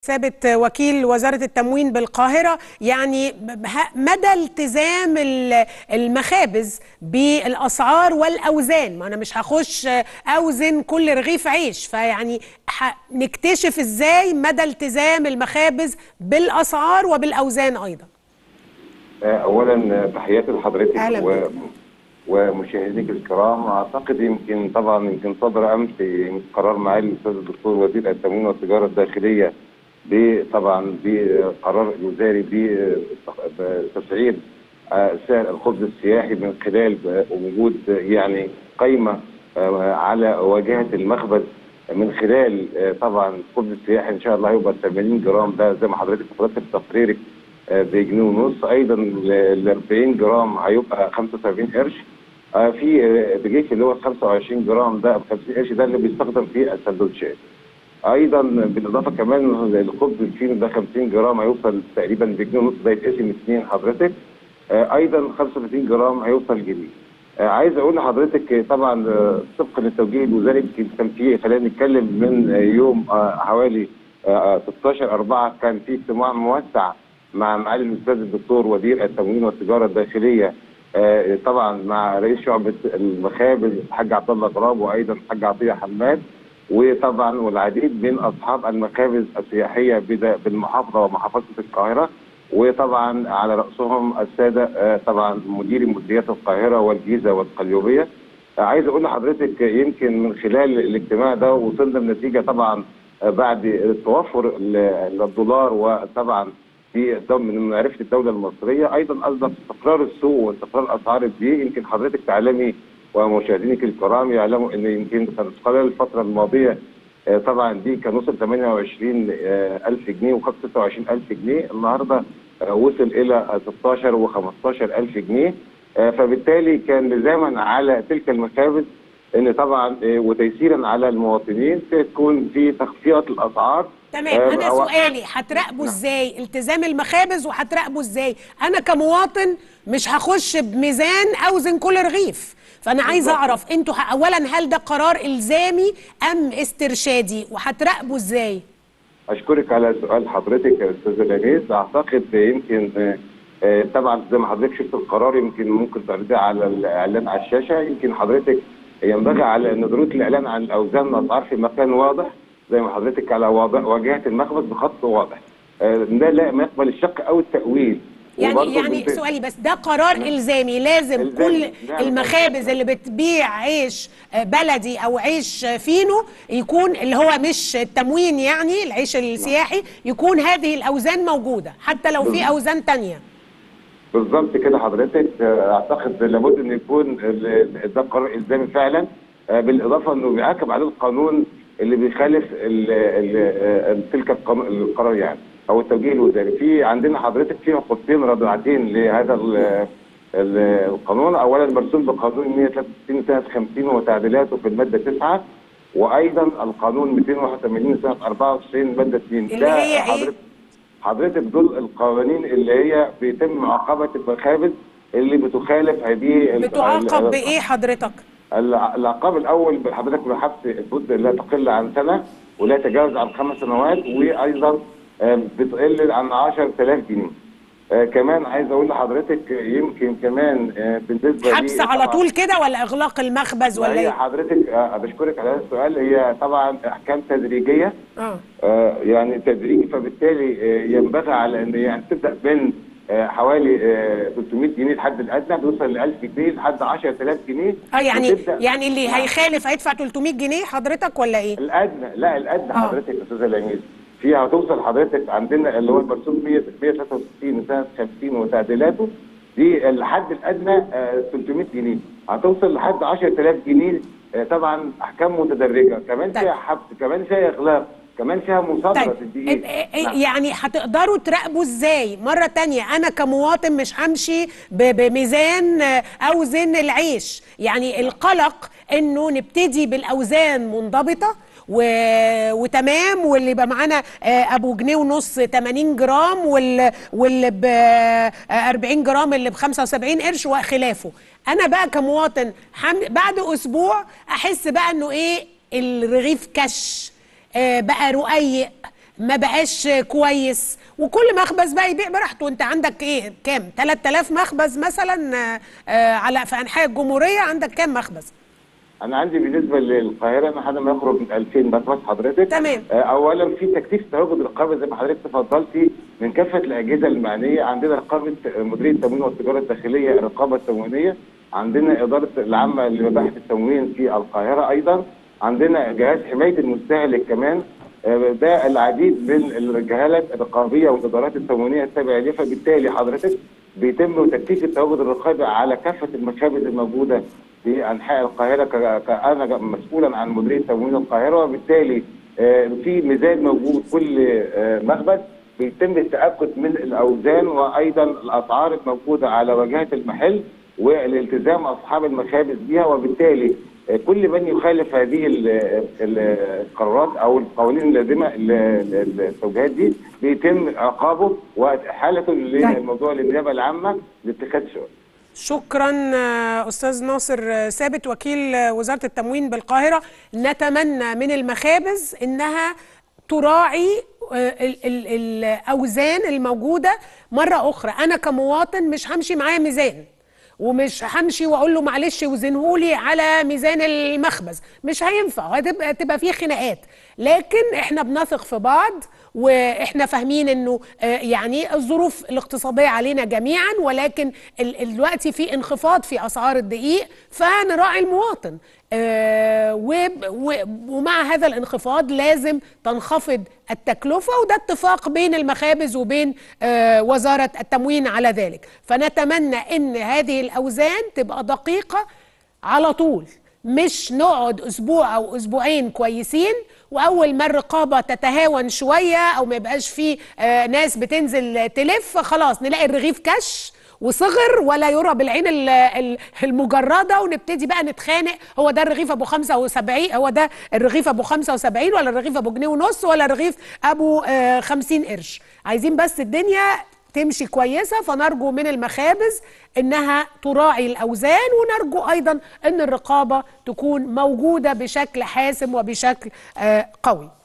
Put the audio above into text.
ثابت وكيل وزاره التموين بالقاهره يعني مدى التزام المخابز بالاسعار والاوزان ما انا مش هخش اوزن كل رغيف عيش فيعني نكتشف ازاي مدى التزام المخابز بالاسعار وبالاوزان ايضا اولا تحياتي لحضرتك أهلا و... ومشاهديك الكرام اعتقد يمكن طبعا يمكن صدر امس قرار معالي الاستاذ الدكتور وزير التموين والتجاره الداخليه طبعا بقرار وزاري بتسعير سعر الخبز السياحي من خلال وجود يعني قيمه على واجهه المخبز من خلال طبعا الخبز السياحي ان شاء الله هيبقى 80 جرام ده زي ما حضرتك فضلت في تقريرك بجنيه ونص ايضا ال 40 جرام هيبقى 75 قرش في بجيك اللي هو 25 جرام ده ب 50 قرش ده اللي بيستخدم في السندوتشات ايضا بالاضافه كمان الخبز الفينو ده 50 جرام هيوصل تقريبا بجنيه ونص ده يتقسم اثنين حضرتك ايضا 35 جرام هيوصل جنيه عايز اقول لحضرتك طبعا طبقا للتوجيه الوزاري يمكن كان في خلينا نتكلم من يوم حوالي 16 4 كان في اجتماع موسع مع معالي الاستاذ الدكتور وزير التموين والتجاره الداخليه آه طبعا مع رئيس شعبه المخابز الحاج عبد الله غراب وايضا الحاج عطيه حماد وطبعا والعديد من اصحاب المخابز السياحيه بالمحافظه ومحافظه القاهره وطبعا على راسهم الساده آه طبعا مدير مديريات القاهره والجيزه والقليوبيه آه عايز اقول لحضرتك يمكن من خلال الاجتماع ده وصلنا لنتيجه طبعا بعد توفر الدولار وطبعا في من معرفه الدوله المصريه ايضا اصدر استقرار السوق واستقرار اسعار الدقيق يمكن حضرتك تعلمي ومشاهدينك الكرام يعلموا ان يمكن كان خلال الفتره الماضيه طبعا دي كان وصل 28000 جنيه وخد 26000 جنيه النهارده وصل الى 16 و15000 جنيه فبالتالي كان لزاما على تلك المخابز ان طبعا وتيسيرا على المواطنين تكون في تخفيضات الاسعار تمام انا سؤالي هتراقبوا ازاي التزام المخابز وهتراقبوا ازاي انا كمواطن مش هخش بميزان اوزن كل رغيف فانا عايزه اعرف انتوا اولا هل ده قرار الزامي ام استرشادي وهتراقبوا ازاي اشكرك على سؤال حضرتك يا استاذه لميس اعتقد يمكن طبعا زي ما حضرتك شفت القرار يمكن ممكن تعرضيه على الاعلان على الشاشه يمكن حضرتك ينبغي على ان ضروره الاعلان عن الاوزان والاسعار في مكان واضح زي ما حضرتك على واجهه المخبز بخط واضح ده لا ما يقبل الشك او التاويل يعني يعني سؤالي بس ده قرار الزامي لازم الزامي. كل نعم. المخابز اللي بتبيع عيش بلدي او عيش فينو يكون اللي هو مش التموين يعني العيش السياحي يكون هذه الاوزان موجوده حتى لو في اوزان تانية بالظبط كده حضرتك اعتقد لابد ان يكون ده قرار الزامي فعلا بالاضافه انه بيعاقب عليه القانون اللي بيخالف ال ال تلك القرار يعني او التوجيه الوزاري في عندنا حضرتك في عقوبتين رادعتين لهذا القانون اولا مرسوم بقانون 163 سنه 50 وتعديلاته في الماده 9 وايضا القانون 281 سنه 94 ماده 2 اللي هي حضرتك حضرتك دول القوانين اللي هي بيتم معاقبه المخابز اللي بتخالف هذه بتعاقب بايه حضرتك؟ العقاب الاول حضرتك بحبس المده لا تقل عن سنه ولا يتجاوز عن خمس سنوات وايضا بتقل عن 10000 جنيه. آه كمان عايز اقول لحضرتك يمكن كمان آه بالنسبه حبس على طول كده ولا اغلاق المخبز ولا هي ايه؟ حضرتك آه بشكرك على هذا السؤال هي طبعا احكام تدريجيه اه آه يعني تدريجي فبالتالي آه ينبغي على ان يعني تبدا من آه حوالي آه 300 جنيه الحد الادنى بيوصل ل 1000 جنيه لحد 10000 جنيه اه يعني وتبدأ- يعني اللي هيخالف هيدفع 300 جنيه حضرتك ولا ايه؟ الادنى لا الادنى آه. حضرتك يا استاذه لميس فيها هتوصل حضرتك عندنا اللي هو المرسوم 100 163 سنه 50 وتعديلاته دي الحد الادنى آه 300 جنيه هتوصل لحد 10000 جنيه آه طبعا احكام متدرجه كمان طيب. فيها حبس كمان فيها اغلاق كمان فيها مصادره طيب الدقيق إيه- إيه- نعم. يعني هتقدروا تراقبوا ازاي مرة تانية انا كمواطن مش همشي ب- بميزان آه، اوزن العيش يعني القلق انه نبتدي بالاوزان منضبطة و... وتمام واللي يبقى معانا آه، ابو جنيه ونص 80 جرام وال... واللي ب آه، 40 جرام اللي ب 75 قرش وخلافه انا بقى كمواطن حم... بعد اسبوع احس بقى انه ايه الرغيف كش آه، بقى رقيق ما بقاش كويس وكل مخبز بقى يبيع براحته انت عندك ايه كام 3000 مخبز مثلا آه، آه، على في انحاء الجمهوريه عندك كام مخبز انا عندي بالنسبه للقاهره ما حد ما يخرج من 2000 مخبز حضرتك تمام. آه، اولا في تكثيف تواجد رقابه زي ما حضرتك تفضلتي من كافه الاجهزه المعنيه عندنا رقابه مديريه التموين والتجاره الداخليه الرقابه التموينيه عندنا اداره العامه لمباحث التموين في القاهره ايضا عندنا جهاز حمايه المستهلك كمان آه، ده العديد من الجهات الرقابيه والادارات التموينيه التابعه ليه فبالتالي حضرتك بيتم تكثيف التواجد الرقابي على كافه المخابز الموجوده في انحاء القاهره ك- ك- انا مسؤولا عن مديريه تموين القاهره وبالتالي آه، في ميزان موجود كل آه، مخبز بيتم التاكد من الاوزان وايضا الاسعار الموجوده على واجهه المحل والالتزام اصحاب المخابز بها وبالتالي آه، كل من يخالف هذه ال- ال- القرارات او القوانين اللازمه ال- ال- التوجيهات دي بيتم عقابه واحالته للموضوع للنيابه العامه لاتخاذ شؤون شكرا آه، استاذ ناصر آه، ثابت وكيل آه، وزاره التموين بالقاهره نتمنى من المخابز انها تراعي آه، ال- ال- الاوزان الموجوده مره اخرى انا كمواطن مش همشي معايا ميزان ومش همشي واقول له معلش وزنهولي على ميزان المخبز مش هينفع هتبقى تبقى فيه خناقات لكن احنا بنثق في بعض واحنا فاهمين انه آه، يعني الظروف الاقتصاديه علينا جميعا ولكن ال- ال- دلوقتي في انخفاض في اسعار الدقيق فنراعي المواطن آه، وب- و- ومع هذا الانخفاض لازم تنخفض التكلفه وده اتفاق بين المخابز وبين آه، وزاره التموين على ذلك فنتمنى ان هذه الاوزان تبقى دقيقه على طول مش نقعد اسبوع او اسبوعين كويسين واول ما الرقابه تتهاون شويه او ما يبقاش فيه آه، ناس بتنزل تلف خلاص نلاقي الرغيف كش وصغر ولا يرى بالعين ال- ال- المجرده ونبتدي بقى نتخانق هو ده الرغيف ابو 75 هو ده الرغيف ابو 75 ولا الرغيف ابو جنيه ونص ولا الرغيف ابو آه، 50 قرش عايزين بس الدنيا تمشي كويسه فنرجو من المخابز انها تراعي الاوزان ونرجو ايضا ان الرقابه تكون موجوده بشكل حاسم وبشكل آه، قوي